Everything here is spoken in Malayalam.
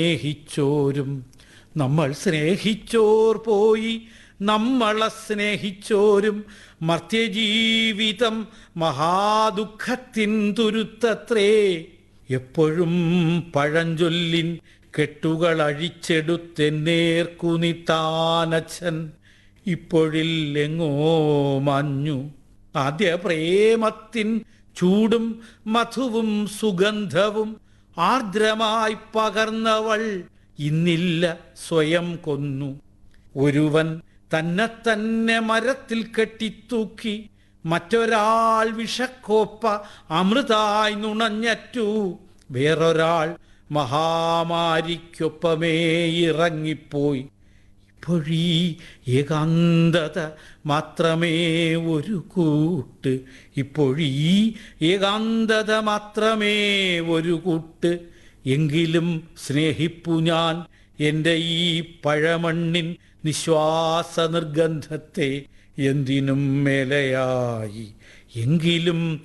സ്നേഹിച്ചോരും നമ്മൾ സ്നേഹിച്ചോർ പോയി നമ്മളെ സ്നേഹിച്ചോരും മർത്യജീവിതം മഹാദുഃഖത്തിൻ തുരുത്തത്രേ എപ്പോഴും പഴഞ്ചൊല്ലിൻ കെട്ടുകൾ അഴിച്ചെടുത്തെന്നേർക്കുനി താനച്ഛൻ ഇപ്പോഴില്ലെങ്ങോ മഞ്ഞു ആദ്യ പ്രേമത്തിൻ ചൂടും മധുവും സുഗന്ധവും ആർദ്രമായി പകർന്നവൾ ഇന്നില്ല സ്വയം കൊന്നു ഒരുവൻ തന്നെ തന്നെ മരത്തിൽ കെട്ടിത്തൂക്കി മറ്റൊരാൾ വിഷക്കോപ്പ അമൃതായി നുണഞ്ഞറ്റു വേറൊരാൾ മഹാമാരിക്കൊപ്പമേ ഇറങ്ങിപ്പോയി ഇപ്പോഴീ ഏകാന്തത മാത്രമേ ഒരു കൂട്ട് ഇപ്പോഴീ ഏകാന്തത മാത്രമേ ഒരു കൂട്ട് എങ്കിലും സ്നേഹിപ്പു ഞാൻ എൻ്റെ ഈ പഴമണ്ണിൻ നിശ്വാസ നിർഗന്ധത്തെ എന്തിനും മേലെയായി എങ്കിലും